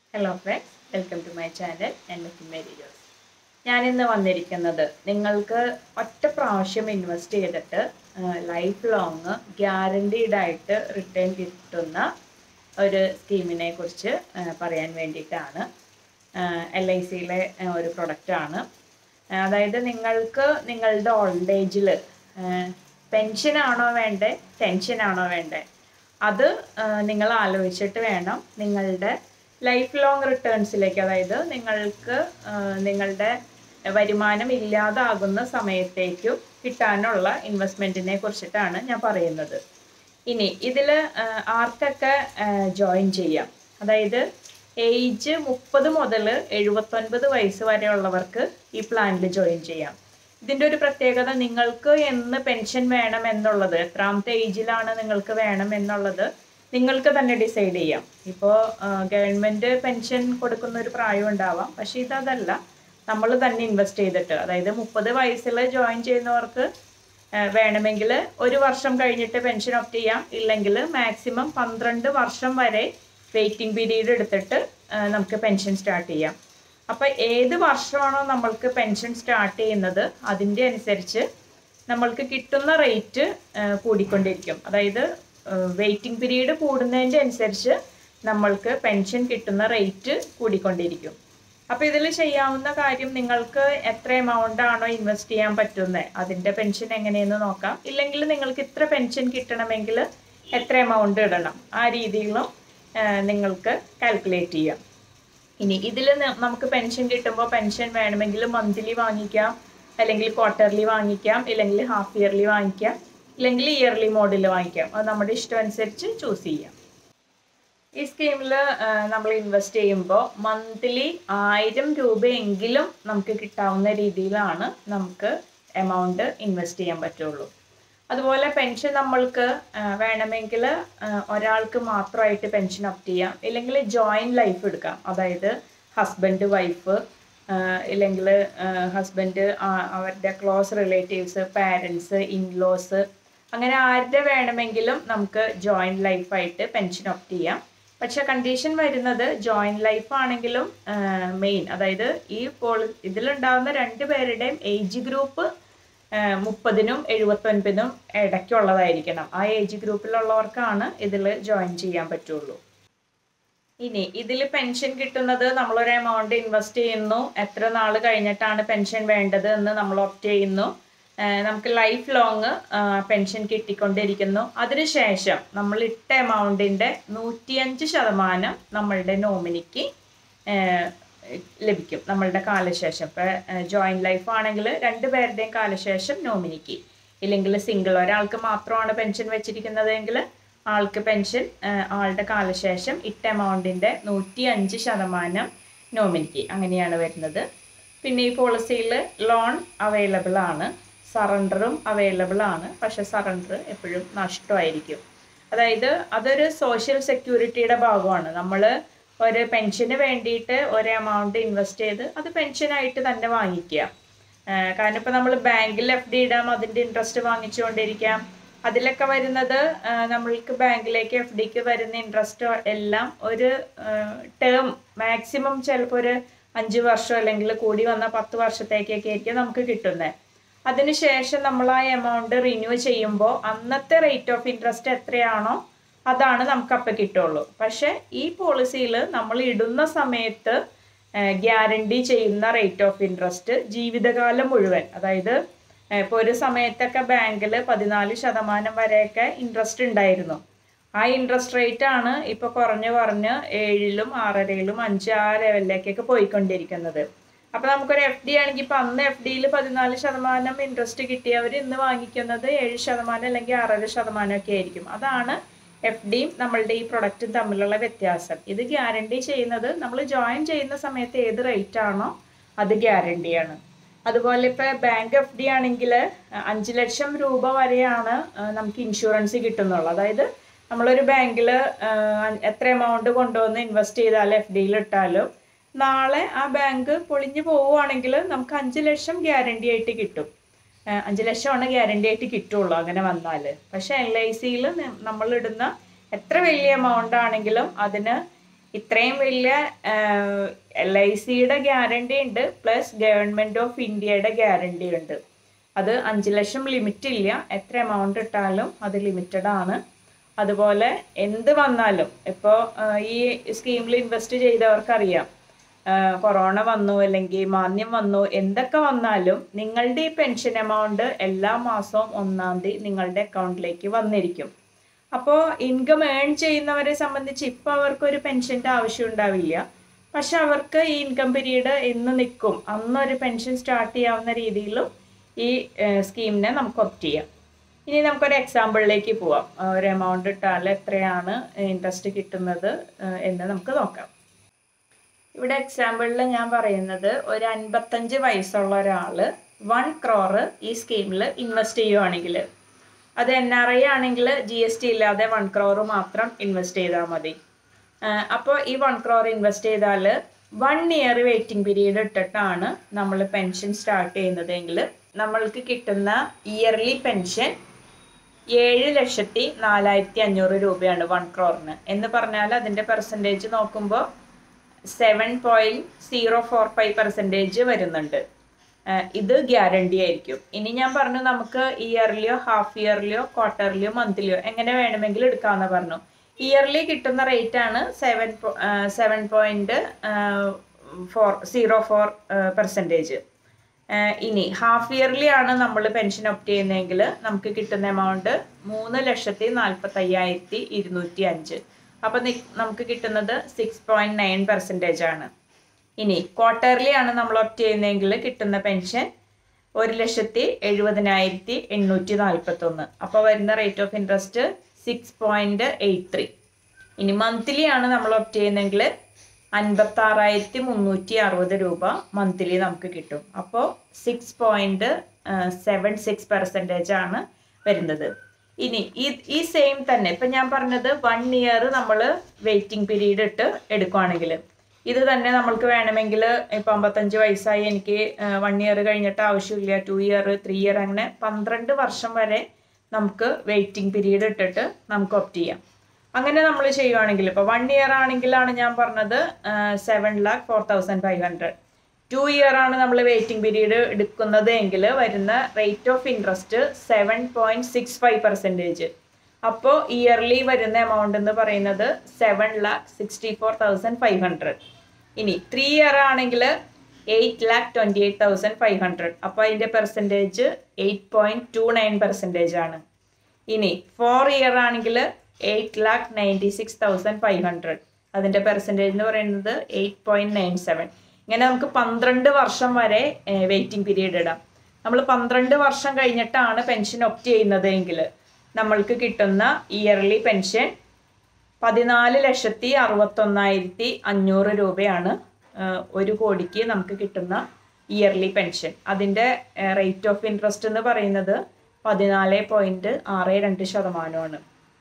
hello friends welcome to my channel ഞാൻ മേരി ജോസ് ഞാനിന്ന് വന്നിരിക്കുന്നത് നിങ്ങൾക്ക് ഒറ്റ പ്രാവശ്യം ഇൻവെസ്റ്റ് ചെയ്തിട്ട് ലൈഫ് ലോങ് ഗ്യാരണ്ടീഡ് ആയിട്ട് റിട്ടേൺ കിട്ടുന്ന ഒരു സ്കീമിനെ കുറിച്ച് ആ, പറയാൻ വേണ്ടിയിട്ടാണ് എൽ ഐ സിയിലെ ഒരു പ്രൊഡക്റ്റാണ് അതായത് നിങ്ങൾക്ക് നിങ്ങളുടെ ഓൾഡ് ഏജിൽ പെൻഷനാണോ വേണ്ടേ ടെൻഷനാണോ വേണ്ടേ അത് ആ, നിങ്ങൾ ആലോചിച്ചിട്ട് വേണം നിങ്ങളുടെ ലൈഫ് ലോങ് റിട്ടേൺസിലേക്ക് അതായത് നിങ്ങൾക്ക് ആ, നിങ്ങളുടെ വരുമാനം ഇല്ലാതാകുന്ന സമയത്തേക്കും കിട്ടാനുള്ള ഇൻവെസ്റ്റ്മെൻറ്റിനെ കുറിച്ചിട്ടാണ് ഞാൻ പറയുന്നത് ഇനി ഇതിൽ ആർക്കൊക്കെ ജോയിൻ ചെയ്യാം അതായത് ഏജ് മുപ്പത് മുതൽ എഴുപത്തൊൻപത് വയസ്സ് വരെയുള്ളവർക്ക് ഈ പ്ലാനിൽ ജോയിൻ ചെയ്യാം ഇതിൻ്റെ ഒരു പ്രത്യേകത നിങ്ങൾക്ക് എന്ന് പെൻഷൻ വേണം എന്നുള്ളത് എത്രാമത്തെ ഏജിലാണ് നിങ്ങൾക്ക് വേണം എന്നുള്ളത് നിങ്ങൾക്ക് തന്നെ ഡിസൈഡ് ചെയ്യാം ഇപ്പോൾ ഗവൺമെൻറ് പെൻഷൻ കൊടുക്കുന്ന ഒരു പ്രായം ഉണ്ടാവാം പക്ഷേ ഇതല്ല നമ്മൾ തന്നെ ഇൻവെസ്റ്റ് ചെയ്തിട്ട് അതായത് മുപ്പത് വയസ്സിൽ ജോയിൻ ചെയ്യുന്നവർക്ക് വേണമെങ്കിൽ ഒരു വർഷം കഴിഞ്ഞിട്ട് പെൻഷൻ ഓപ്റ്റ് ചെയ്യാം ഇല്ലെങ്കിൽ മാക്സിമം പന്ത്രണ്ട് വർഷം വരെ വെയിറ്റിംഗ് പീരീഡ് എടുത്തിട്ട് ആ, നമുക്ക് പെൻഷൻ സ്റ്റാർട്ട് ചെയ്യാം അപ്പോൾ ഏത് വർഷമാണോ നമ്മൾക്ക് പെൻഷൻ സ്റ്റാർട്ട് ചെയ്യുന്നത് അതിൻ്റെ അനുസരിച്ച് നമ്മൾക്ക് കിട്ടുന്ന റേറ്റ് കൂടിക്കൊണ്ടിരിക്കും അതായത് വെയിറ്റിംഗ് പീരീഡ് കൂടുന്നതിൻ്റെ അനുസരിച്ച് നമ്മൾക്ക് പെൻഷൻ കിട്ടുന്ന റേറ്റ് കൂടിക്കൊണ്ടിരിക്കും അപ്പോൾ ഇതിൽ ചെയ്യാവുന്ന കാര്യം നിങ്ങൾക്ക് എത്ര എമൗണ്ട് ആണോ ഇൻവെസ്റ്റ് ചെയ്യാൻ പറ്റുന്നത് അതിൻ്റെ പെൻഷൻ എങ്ങനെയെന്ന് നോക്കാം ഇല്ലെങ്കിൽ നിങ്ങൾക്ക് ഇത്ര പെൻഷൻ കിട്ടണമെങ്കിൽ എത്ര എമൗണ്ട് ഇടണം ആ രീതിയിലും ആ, നിങ്ങൾക്ക് കാൽക്കുലേറ്റ് ചെയ്യാം ഇനി ഇതിൽ നമുക്ക് പെൻഷൻ കിട്ടുമ്പോൾ പെൻഷൻ വേണമെങ്കിൽ മന്ത്ലി വാങ്ങിക്കാം അല്ലെങ്കിൽ ക്വാർട്ടർലി വാങ്ങിക്കാം ഇല്ലെങ്കിൽ ഹാഫ് ഇയർലി വാങ്ങിക്കാം ഇല്ലെങ്കിൽ ഇയർലി മോഡിൽ വാങ്ങിക്കാം അത് നമ്മുടെ ഇഷ്ടം അനുസരിച്ച് ചൂസ് ചെയ്യാം ഈ സ്കീമിൽ നമ്മൾ ഇൻവെസ്റ്റ് ചെയ്യുമ്പോൾ മന്ത്ലി ആയിരം രൂപയെങ്കിലും നമുക്ക് കിട്ടാവുന്ന രീതിയിലാണ് നമുക്ക് എമൗണ്ട് ഇൻവെസ്റ്റ് ചെയ്യാൻ പറ്റുള്ളൂ അതുപോലെ പെൻഷൻ നമ്മൾക്ക് ആ, വേണമെങ്കിൽ ആ, ഒരാൾക്ക് മാത്രമായിട്ട് പെൻഷൻ അപ്റ്റ് ചെയ്യാം ഇല്ലെങ്കിൽ ജോയിൻറ്റ് ലൈഫ് എടുക്കാം അതായത് ഹസ്ബൻഡ് വൈഫ് ഇല്ലെങ്കിൽ ഹസ്ബൻഡ് അവരുടെ ക്ലോസ് റിലേറ്റീവ്സ് പാരൻസ് ഇൻലോസ് അങ്ങനെ ആരുടെ വേണമെങ്കിലും നമുക്ക് ജോയിൻറ്റ് ലൈഫായിട്ട് പെൻഷൻ ഒപ്റ്റ് ചെയ്യാം പക്ഷെ കണ്ടീഷൻ വരുന്നത് ജോയിൻറ്റ് ലൈഫ് ആണെങ്കിലും മെയിൻ അതായത് ഈ പോളി ഇതിലുണ്ടാകുന്ന രണ്ട് പേരുടെയും ഏജ് ഗ്രൂപ്പ് മുപ്പതിനും എഴുപത്തൊൻപതിനും ഇടയ്ക്കുള്ളതായിരിക്കണം ആ ഏജ് ഗ്രൂപ്പിലുള്ളവർക്കാണ് ഇതിൽ ജോയിൻ ചെയ്യാൻ പറ്റുള്ളൂ ഇനി ഇതിൽ പെൻഷൻ കിട്ടുന്നത് നമ്മളൊരു എമൗണ്ട് ഇൻവെസ്റ്റ് ചെയ്യുന്നു എത്ര നാൾ കഴിഞ്ഞിട്ടാണ് പെൻഷൻ വേണ്ടത് എന്ന് നമ്മൾ ഓപ്റ്റ് ചെയ്യുന്നു ഏഹ് നമുക്ക് ലൈഫ് ലോങ് പെൻഷൻ കിട്ടിക്കൊണ്ടിരിക്കുന്നു അതിനുശേഷം നമ്മൾ ഇട്ട എമൗണ്ടിൻ്റെ നൂറ്റിയഞ്ച് ശതമാനം നമ്മളുടെ നോമിനിക്ക് ഏഹ് ലഭിക്കും നമ്മളുടെ കാലശേഷം ഇപ്പോൾ ജോയിൻറ്റ് ലൈഫ് ആണെങ്കിൽ രണ്ട് പേരുടെയും കാലശേഷം നോമിനിക്ക് ഇല്ലെങ്കിൽ സിംഗിൾ ഒരാൾക്ക് മാത്രമാണ് പെൻഷൻ വെച്ചിരിക്കുന്നതെങ്കിൽ ആൾക്ക് പെൻഷൻ ആളുടെ കാലശേഷം ഇട്ട എമൗണ്ടിൻ്റെ നൂറ്റി അഞ്ച് ശതമാനം നോമിനിക്ക് അങ്ങനെയാണ് വരുന്നത് പിന്നെ ഈ പോളിസിയിൽ ലോൺ അവൈലബിൾ ആണ് സറണ്ടറും അവൈലബിൾ ആണ് പക്ഷെ സറണ്ടർ എപ്പോഴും നഷ്ടമായിരിക്കും അതായത് അതൊരു സോഷ്യൽ സെക്യൂരിറ്റിയുടെ ഭാഗമാണ് നമ്മൾ ഒരു പെൻഷന് വേണ്ടിയിട്ട് ഒരു എമൗണ്ട് ഇൻവെസ്റ്റ് ചെയ്ത് അത് പെൻഷനായിട്ട് തന്നെ വാങ്ങിക്കുക ആഹ് കാരണം ഇപ്പോൾ നമ്മൾ ബാങ്കിൽ എഫ് ഡി ഇടാം അതിൻ്റെ ഇൻട്രസ്റ്റ് വാങ്ങിച്ചുകൊണ്ടിരിക്കാം അതിലൊക്കെ വരുന്നത് ആഹ് നമ്മൾക്ക് ബാങ്കിലേക്ക് എഫ് ഡിക്ക് വരുന്ന ഇൻട്രസ്റ്റ് എല്ലാം ഒരു ടേം മാക്സിമം ചിലപ്പോൾ ഒരു അഞ്ച് വർഷം അല്ലെങ്കിൽ കൂടി വന്ന പത്ത് വർഷത്തേക്കൊക്കെ ആയിരിക്കും നമുക്ക് കിട്ടുന്നത് അതിനുശേഷം നമ്മൾ ആ എമൗണ്ട് റിന്യൂ ചെയ്യുമ്പോൾ അന്നത്തെ റേറ്റ് ഓഫ് ഇൻട്രസ്റ്റ് എത്രയാണോ അതാണ് നമുക്ക് അപ്പം കിട്ടുള്ളൂ പക്ഷെ ഈ പോളിസിയിൽ നമ്മൾ ഇടുന്ന സമയത്ത് ഗ്യാരണ്ടി ചെയ്യുന്ന റേറ്റ് ഓഫ് ഇൻട്രസ്റ്റ് ജീവിതകാലം മുഴുവൻ അതായത് ഇപ്പോൾ ഒരു സമയത്തൊക്കെ ബാങ്കിൽ പതിനാല് ശതമാനം വരെയൊക്കെ ഇൻട്രസ്റ്റ് ഉണ്ടായിരുന്നു ആ ഇൻട്രസ്റ്റ് റേറ്റ് ആണ് ഇപ്പോൾ കുറഞ്ഞ് കുറഞ്ഞ് ഏഴിലും ആറരയിലും അഞ്ച് ആ ലെവലിലേക്കൊക്കെ പോയിക്കൊണ്ടിരിക്കുന്നത് അപ്പോൾ നമുക്കൊരു എഫ് ഡി ആണെങ്കിൽ ഇപ്പം അന്ന് എഫ് ഡിയിൽ പതിനാല് ശതമാനം ഇൻട്രസ്റ്റ് കിട്ടിയവർ ഇന്ന് വാങ്ങിക്കുന്നത് ഏഴ് ശതമാനം അല്ലെങ്കിൽ ആറര ശതമാനം ഒക്കെ ആയിരിക്കും അതാണ് എഫ് ഡിയും നമ്മളുടെ ഈ പ്രൊഡക്റ്റും തമ്മിലുള്ള വ്യത്യാസം ഇത് ഗ്യാരണ്ടി ചെയ്യുന്നത് നമ്മൾ ജോയിൻ ചെയ്യുന്ന സമയത്ത് ഏത് റേറ്റ് ആണോ അത് ഗ്യാരണ്ടിയാണ് അതുപോലെ ഇപ്പോൾ ബാങ്ക് എഫ് ഡി ആണെങ്കിൽ അഞ്ച് ലക്ഷം രൂപ വരെയാണ് ആ, നമുക്ക് ഇൻഷുറൻസ് കിട്ടുന്നുള്ളൂ അതായത് നമ്മളൊരു ബാങ്കിൽ എത്ര എമൗണ്ട് കൊണ്ടുവന്ന് ഇൻവെസ്റ്റ് ചെയ്താലും എഫ് ഡിയിൽ ഇട്ടാലും നാളെ ആ ബാങ്ക് പൊളിഞ്ഞു പോവുകയാണെങ്കിൽ നമുക്ക് അഞ്ച് ലക്ഷം ഗ്യാരണ്ടി ആയിട്ട് കിട്ടും ഏഹ് അഞ്ച് ലക്ഷമാണ് ഗ്യാരണ്ടി ആയിട്ട് കിട്ടുള്ളൂ അങ്ങനെ വന്നാൽ പക്ഷെ എൽ ഐ സിയിൽ നമ്മൾ ഇടുന്ന എത്ര വലിയ എമൗണ്ട് ആണെങ്കിലും അതിന് ഇത്രയും വലിയ എൽ ഐ സിയുടെ ഗ്യാരണ്ടി ഉണ്ട് പ്ലസ് ഗവൺമെൻറ് ഓഫ് ഇന്ത്യയുടെ ഗ്യാരണ്ടി ഉണ്ട് അത് അഞ്ച് ലക്ഷം ലിമിറ്റ് ഇല്ല എത്ര എമൗണ്ട് ഇട്ടാലും അത് ലിമിറ്റഡ് ആണ് അതുപോലെ എന്ത് വന്നാലും ഇപ്പോൾ ഈ സ്കീമിൽ ഇൻവെസ്റ്റ് ചെയ്തവർക്കറിയാം കൊറോണ വന്നു അല്ലെങ്കിൽ മാന്യം വന്നു എന്തൊക്കെ വന്നാലും നിങ്ങളുടെ ഈ പെൻഷൻ എമൗണ്ട് എല്ലാ മാസവും ഒന്നാം തീയതി നിങ്ങളുടെ അക്കൗണ്ടിലേക്ക് വന്നിരിക്കും അപ്പോൾ ഇൻകം ഏൺ ചെയ്യുന്നവരെ സംബന്ധിച്ച് ഇപ്പോൾ അവർക്കൊരു പെൻഷൻ്റെ ആവശ്യം ഉണ്ടാവില്ല പക്ഷെ അവർക്ക് ഈ ഇൻകം പീരീഡ് എന്ന് നിൽക്കും അന്നൊരു പെൻഷൻ സ്റ്റാർട്ട് ചെയ്യാവുന്ന രീതിയിലും ഈ സ്കീമിനെ നമുക്ക് ഒപ്റ്റ് ചെയ്യാം ഇനി നമുക്കൊരു എക്സാമ്പിളിലേക്ക് പോവാം ഒരു എമൗണ്ട് ഇട്ടാൽ എത്രയാണ് ഇൻട്രസ്റ്റ് കിട്ടുന്നത് എന്ന് നമുക്ക് നോക്കാം ഇവിടെ എക്സാമ്പിളിൽ ഞാൻ പറയുന്നത് ഒരു അൻപത്തഞ്ച് വയസ്സുള്ള ഒരാൾ വൺ ക്രോറ് ഈ സ്കീമിൽ ഇൻവെസ്റ്റ് ചെയ്യുവാണെങ്കിൽ അത് എൻ ആർ ഐ ആണെങ്കിൽ ജി എസ് ടി ഇല്ലാതെ വൺ ക്രോറ് മാത്രം ഇൻവെസ്റ്റ് ചെയ്താൽ മതി അപ്പോൾ ഈ വൺ ക്രോർ ഇൻവെസ്റ്റ് ചെയ്താൽ വൺ ഇയർ വെയിറ്റിംഗ് പീരീഡ് ഇട്ടിട്ടാണ് നമ്മൾ പെൻഷൻ സ്റ്റാർട്ട് ചെയ്യുന്നതെങ്കിൽ നമ്മൾക്ക് കിട്ടുന്ന ഇയർലി പെൻഷൻ ഏഴ് ലക്ഷത്തി നാലായിരത്തി അഞ്ഞൂറ് രൂപയാണ് വൺ ക്രോറിന് എന്ന് പറഞ്ഞാൽ അതിൻ്റെ പെർസെൻറ്റേജ് നോക്കുമ്പോൾ seven point zero four five percentage വരുന്നുണ്ട് ഇത് ഗ്യാരണ്ടി ആയിരിക്കും ഇനി ഞാൻ പറഞ്ഞു നമുക്ക് ഇയർലിയോ ഹാഫ് ഇയർലിയോ ക്വാർട്ടർലിയോ മന്ത്ലിയോ എങ്ങനെ വേണമെങ്കിലും എടുക്കാമെന്ന് പറഞ്ഞു ഇയർലി കിട്ടുന്ന റേറ്റ് ആണ് seven seven point four zero four percentage ഇനി ഹാഫ് ഇയർലി ആണ് നമ്മൾ പെൻഷൻ ഒപ്റ്റ് ചെയ്യുന്നതെങ്കിൽ നമുക്ക് കിട്ടുന്ന എമൗണ്ട് മൂന്ന് ലക്ഷത്തി നാൽപ്പത്തി അയ്യായിരത്തി ഇരുന്നൂറ്റി അഞ്ച് അപ്പം നമുക്ക് കിട്ടുന്നത് സിക്സ് പോയിൻറ്റ് നയൻ പെർസെൻറ്റേജ് ആണ് ഇനി ക്വാർട്ടർലി ആണ് നമ്മൾ ഒപ്റ്റ് ചെയ്യുന്നതെങ്കിൽ കിട്ടുന്ന പെൻഷൻ ഒരു ലക്ഷത്തി എഴുപതിനായിരത്തി എണ്ണൂറ്റി നാൽപ്പത്തൊന്ന് അപ്പോൾ വരുന്ന rate of interest six point eight three ഇനി മന്ത്ലി ആണ് നമ്മൾ ഒപ്റ്റ് ചെയ്യുന്നതെങ്കിൽ അൻപത്താറായിരത്തി മുന്നൂറ്റി അറുപത് രൂപ മന്ത്ലി നമുക്ക് കിട്ടും അപ്പോൾ six point seven six percentage ആണ് വരുന്നത് ഇനി ഈ ഈ സെയിം തന്നെ ഇപ്പം ഞാൻ പറഞ്ഞത് വൺ ഇയർ നമ്മൾ വെയിറ്റിംഗ് പീരീഡ് ഇട്ട് എടുക്കുവാണെങ്കിൽ ഇത് തന്നെ നമ്മൾക്ക് വേണമെങ്കിൽ ഇപ്പം അമ്പത്തഞ്ച് വയസ്സായി എനിക്ക് വൺ ഇയർ കഴിഞ്ഞിട്ട് ആവശ്യമില്ല ടു ഇയർ ത്രീ ഇയർ അങ്ങനെ പന്ത്രണ്ട് വർഷം വരെ നമുക്ക് വെയിറ്റിംഗ് പീരീഡ് ഇട്ടിട്ട് നമുക്ക് ഒപ്റ്റ് ചെയ്യാം അങ്ങനെ നമ്മൾ ചെയ്യുവാണെങ്കിൽ ഇപ്പോൾ വൺ ഇയർ ആണെങ്കിലാണ് ഞാൻ പറഞ്ഞത് seven lakh four thousand five hundred two year ആണ് നമ്മൾ വെയിറ്റിംഗ് പീരീഡ് എടുക്കുന്നത് എങ്കിൽ വരുന്ന rate of interest seven point six five percentage അപ്പോൾ ഇയർലി വരുന്ന എമൗണ്ട് എന്ന് പറയുന്നത് seven lakh sixty four thousand five hundred ഇനി ത്രീ ഇയർ ആണെങ്കിൽ eight lakh twenty eight thousand five hundred അപ്പോൾ അതിൻ്റെ percentage eight point two nine percentage ആണ് ഇനി ഫോർ ഇയർ ആണെങ്കിൽ eight lakh ninety six thousand five hundred അതിൻ്റെ പെർസെൻറ്റേജ് എന്ന് പറയുന്നത് എയ്റ്റ് പോയിൻറ്റ് നയൻ സെവൻ ഇങ്ങനെ നമുക്ക് പന്ത്രണ്ട് വർഷം വരെ വെയിറ്റിംഗ് പീരീഡ് ഇടാം നമ്മൾ പന്ത്രണ്ട് വർഷം കഴിഞ്ഞിട്ടാണ് പെൻഷൻ ഒപ്റ്റ് ചെയ്യുന്നത് എങ്കിൽ നമ്മൾക്ക് കിട്ടുന്ന ഇയർലി പെൻഷൻ പതിനാല് ലക്ഷത്തി അറുപത്തൊന്നായിരത്തി അഞ്ഞൂറ് രൂപയാണ് ഒരു കോടിക്ക് നമുക്ക് കിട്ടുന്ന ഇയർലി പെൻഷൻ അതിൻ്റെ റേറ്റ് ഓഫ് ഇൻട്രസ്റ്റ് എന്ന് പറയുന്നത് പതിനാല് പോയിൻറ്റ് ആറ് രണ്ട് ശതമാനമാണ്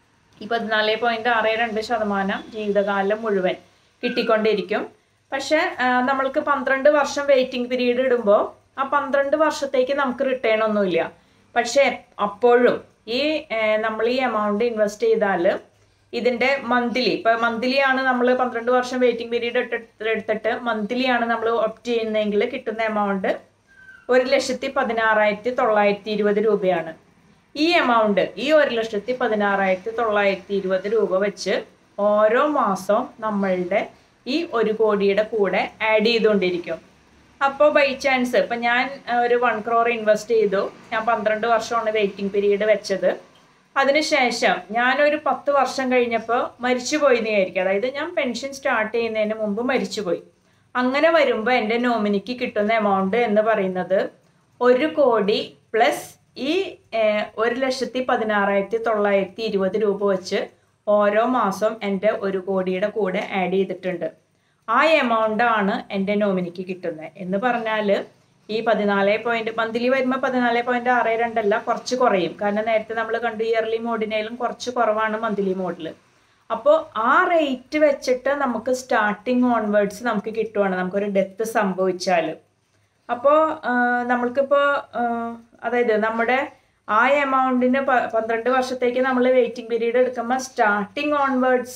ഈ പതിനാല് പോയിൻറ്റ് ആറ് രണ്ട് ശതമാനം ജീവിതകാലം മുഴുവൻ കിട്ടിക്കൊണ്ടിരിക്കും പക്ഷേ നമ്മൾക്ക് പന്ത്രണ്ട് വർഷം വെയിറ്റിംഗ് പീരീഡ് ഇടുമ്പോൾ ആ പന്ത്രണ്ട് വർഷത്തേക്ക് നമുക്ക് റിട്ടേൺ ഒന്നുമില്ല പക്ഷേ അപ്പോഴും ഈ നമ്മൾ ഈ എമൗണ്ട് ഇൻവെസ്റ്റ് ചെയ്താൽ ഇതിൻ്റെ മന്ത്ലി ഇപ്പോൾ മന്ത്ലി ആണ് നമ്മൾ പന്ത്രണ്ട് വർഷം വെയിറ്റിംഗ് പീരീഡ് എടുത്തിട്ട് മന്ത്ലി ആണ് നമ്മൾ ഒപ്റ്റ് ചെയ്യുന്നതെങ്കിൽ കിട്ടുന്ന എമൗണ്ട് ഒരു ലക്ഷത്തി പതിനാറായിരത്തി തൊള്ളായിരത്തി ഇരുപത് രൂപയാണ് ഈ എമൗണ്ട് ഈ ഒരു ലക്ഷത്തി പതിനാറായിരത്തി തൊള്ളായിരത്തി ഇരുപത് രൂപ വെച്ച് ഓരോ മാസവും നമ്മളുടെ ഈ ഒരു കോടിയുടെ കൂടെ ആഡ് ചെയ്തുകൊണ്ടിരിക്കും അപ്പോൾ ബൈ ചാൻസ് ഇപ്പം ഞാൻ ഒരു വൺ ക്രോർ ഇൻവെസ്റ്റ് ചെയ്തു ഞാൻ പന്ത്രണ്ട് വർഷമാണ് വെയിറ്റിംഗ് പീരീഡ് വെച്ചത് അതിനുശേഷം ഞാനൊരു പത്ത് വർഷം കഴിഞ്ഞപ്പോൾ മരിച്ചുപോയി എന്ന് വിചാരിക്കുക അതായത് ഞാൻ പെൻഷൻ സ്റ്റാർട്ട് ചെയ്യുന്നതിന് മുമ്പ് മരിച്ചുപോയി അങ്ങനെ വരുമ്പോൾ എൻ്റെ നോമിനിക്ക് കിട്ടുന്ന എമൗണ്ട് എന്ന് പറയുന്നത് ഒരു കോടി പ്ലസ് ഈ ഒരു ലക്ഷത്തി പതിനാറായിരത്തി തൊള്ളായിരത്തി ഇരുപത് രൂപ വെച്ച് ഓരോ മാസം എൻ്റെ ഒരു കോടിയുടെ കൂടെ ആഡ് ചെയ്തിട്ടുണ്ട് ആ എമൗണ്ട് ആണ് എൻ്റെ നോമിനിക്ക് കിട്ടുന്നത് എന്ന് പറഞ്ഞാൽ ഈ പതിനാല് പോയിന്റ് മന്ത്ലി വരുമ്പോൾ പതിനാല് പോയിന്റ് ആറ് രണ്ടല്ല കുറച്ച് കുറയും കാരണം നേരത്തെ നമ്മൾ കണ്ടു ഇയർലി മോഡിനേലും കുറച്ച് കുറവാണ് മന്ത്ലി മോഡിൽ അപ്പോൾ ആ റേറ്റ് വെച്ചിട്ട് നമുക്ക് സ്റ്റാർട്ടിങ് ഓൺവേർഡ്സ് നമുക്ക് കിട്ടുവാണ് നമുക്കൊരു ഡെത്ത് സംഭവിച്ചാൽ അപ്പോൾ നമ്മൾക്കിപ്പോൾ അതായത് നമ്മുടെ ആ എമൗണ്ടിന് പന്ത്രണ്ട് വർഷത്തേക്ക് നമ്മൾ വെയിറ്റിംഗ് പീരീഡ് എടുക്കുമ്പോൾ സ്റ്റാർട്ടിങ് ഓൺവേർഡ്സ്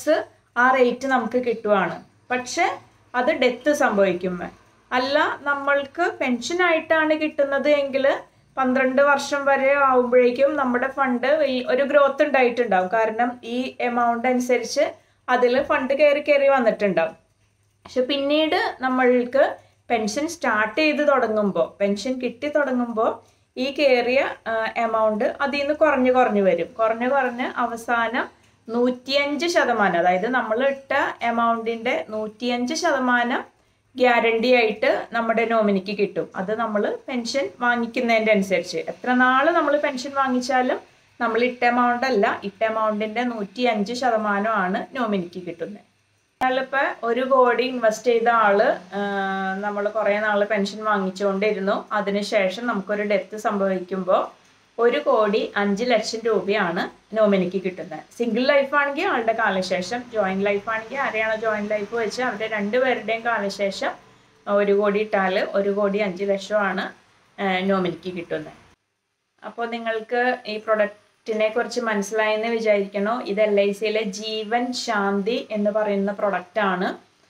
ആ റേറ്റ് നമുക്ക് കിട്ടുവാണ് പക്ഷെ അത് ഡെത്ത് സംഭവിക്കുമ്പോൾ അല്ല നമ്മൾക്ക് പെൻഷനായിട്ടാണ് കിട്ടുന്നത് എങ്കിൽ പന്ത്രണ്ട് വർഷം വരെ ആവുമ്പോഴേക്കും നമ്മുടെ ഫണ്ട് ഒരു ഗ്രോത്ത് ഉണ്ടായിട്ടുണ്ടാവും കാരണം ഈ എമൗണ്ട് അനുസരിച്ച് അതിൽ ഫണ്ട് കയറി കയറി വന്നിട്ടുണ്ടാവും പക്ഷെ പിന്നീട് നമ്മൾക്ക് പെൻഷൻ സ്റ്റാർട്ട് ചെയ്ത് തുടങ്ങുമ്പോൾ പെൻഷൻ കിട്ടി തുടങ്ങുമ്പോൾ ഈ കയറിയ എമൗണ്ട് അതിൽ നിന്ന് കുറഞ്ഞു കുറഞ്ഞു വരും കുറഞ്ഞു കുറഞ്ഞ് അവസാനം നൂറ്റിയഞ്ച് ശതമാനം അതായത് നമ്മൾ ഇട്ട എമൗണ്ടിൻ്റെ നൂറ്റിയഞ്ച് ശതമാനം ഗ്യാരണ്ടി ആയിട്ട് നമ്മുടെ നോമിനിക്ക് കിട്ടും അത് നമ്മൾ പെൻഷൻ വാങ്ങിക്കുന്നതിൻ്റെ അനുസരിച്ച് എത്ര നാൾ നമ്മൾ പെൻഷൻ വാങ്ങിച്ചാലും നമ്മൾ ഇട്ട എമൗണ്ട് അല്ല ഇട്ട എമൗണ്ടിൻ്റെ നൂറ്റി അഞ്ച് ശതമാനമാണ് നോമിനിക്ക് കിട്ടുന്നത് ഞാനിപ്പോൾ ഒരു കോടി ഇൻവെസ്റ്റ് ചെയ്ത ആള് നമ്മൾ കുറേ നാൾ പെൻഷൻ വാങ്ങിച്ചുകൊണ്ടിരുന്നു അതിനുശേഷം നമുക്കൊരു ഡെത്ത് സംഭവിക്കുമ്പോൾ ഒരു കോടി അഞ്ച് ലക്ഷം രൂപയാണ് നോമിനിക്ക് കിട്ടുന്നത് സിംഗിൾ ലൈഫ് ആണെങ്കിൽ ആളുടെ കാലശേഷം ജോയിന്റ് ലൈഫ് ആണെങ്കിൽ ആരെയാണോ ജോയിന്റ് ലൈഫ് വെച്ച് അവരുടെ രണ്ടുപേരുടെയും കാലശേഷം ഒരു കോടി ഇട്ടാൽ ഒരു കോടി അഞ്ച് ലക്ഷമാണ് നോമിനിക്ക് കിട്ടുന്നത് അപ്പോൾ നിങ്ങൾക്ക് ഈ പ്രൊഡക്റ്റിനെ കുറിച്ച് മനസ്സിലായെന്ന് വിചാരിക്കണോ ഇത് എൽ ഐ സിയിലെ ജീവൻ ശാന്തി എന്ന് പറയുന്ന പ്രൊഡക്റ്റാണ്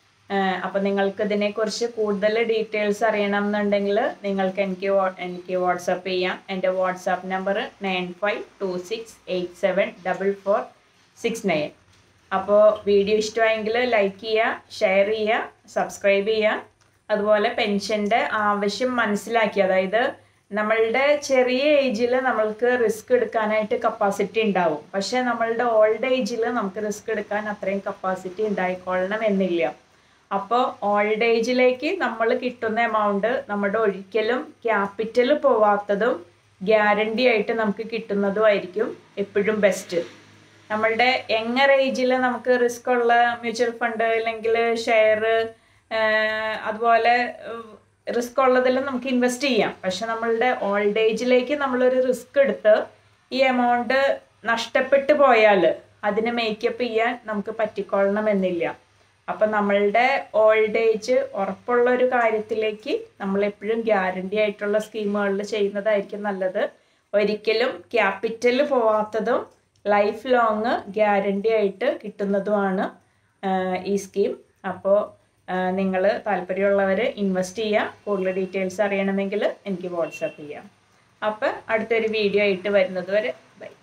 അപ്പോൾ നിങ്ങൾക്ക് ഇതിനെക്കുറിച്ച് കൂടുതൽ ഡീറ്റെയിൽസ് അറിയണം എന്നുണ്ടെങ്കിൽ നിങ്ങൾക്ക് എനിക്ക് എനിക്ക് വാട്സപ്പ് ചെയ്യാം എൻ്റെ WhatsApp number nine five two six eight seven double four six nine അപ്പോൾ വീഡിയോ ഇഷ്ടമായെങ്കിൽ ലൈക്ക് ചെയ്യുക ഷെയർ ചെയ്യുക സബ്സ്ക്രൈബ് ചെയ്യുക അതുപോലെ പെൻഷൻ്റെ ആവശ്യം മനസ്സിലാക്കി അതായത് നമ്മളുടെ ചെറിയ ഏജിൽ നമ്മൾക്ക് റിസ്ക് എടുക്കാനായിട്ട് കപ്പാസിറ്റി ഉണ്ടാവും പക്ഷെ നമ്മളുടെ ഓൾഡ് ഏജിൽ നമുക്ക് റിസ്ക് എടുക്കാൻ അത്രയും കപ്പാസിറ്റി ഉണ്ടായിക്കൊള്ളണം എന്നില്ല അപ്പോൾ ഓൾഡ് ഏജിലേക്ക് നമ്മൾ കിട്ടുന്ന എമൗണ്ട് നമ്മുടെ ഒരിക്കലും ക്യാപിറ്റൽ പോവാത്തതും ഗ്യാരണ്ടി ആയിട്ട് നമുക്ക് കിട്ടുന്നതുമായിരിക്കും എപ്പോഴും ബെസ്റ്റ് നമ്മളുടെ യങ്ങർ ഏജിൽ നമുക്ക് റിസ്ക് ഉള്ള മ്യൂച്വൽ ഫണ്ട് അല്ലെങ്കിൽ ഷെയർ അതുപോലെ റിസ്ക് ഉള്ളതിൽ നമുക്ക് ഇൻവെസ്റ്റ് ചെയ്യാം പക്ഷെ നമ്മളുടെ ഓൾഡ് ഏജിലേക്ക് നമ്മളൊരു റിസ്ക് എടുത്ത് ഈ എമൗണ്ട് നഷ്ടപ്പെട്ടു പോയാൽ അതിന് മേക്കപ്പ് ചെയ്യാൻ നമുക്ക് പറ്റിക്കൊള്ളണമെന്നില്ല അപ്പം നമ്മളുടെ ഓൾഡ് ഏജ് ഉറപ്പുള്ള ഒരു കാര്യത്തിലേക്ക് നമ്മൾ എപ്പോഴും ഗ്യാരണ്ടി ആയിട്ടുള്ള സ്കീമുകളിൽ ചെയ്യുന്നതായിരിക്കും നല്ലത് ഒരിക്കലും ക്യാപിറ്റൽ പോവാത്തതും ലൈഫ് ലോങ് ഗ്യാരണ്ടി ആയിട്ട് കിട്ടുന്നതുമാണ് ഈ സ്കീം അപ്പോൾ നിങ്ങൾ താല്പര്യമുള്ളവർ ഇൻവെസ്റ്റ് ചെയ്യുക കൂടുതൽ ഡീറ്റെയിൽസ് അറിയണമെങ്കിൽ എനിക്ക് വാട്സാപ്പ് ചെയ്യാം അപ്പോൾ അടുത്തൊരു വീഡിയോ ആയിട്ട് വരുന്നത് വരെ ബൈ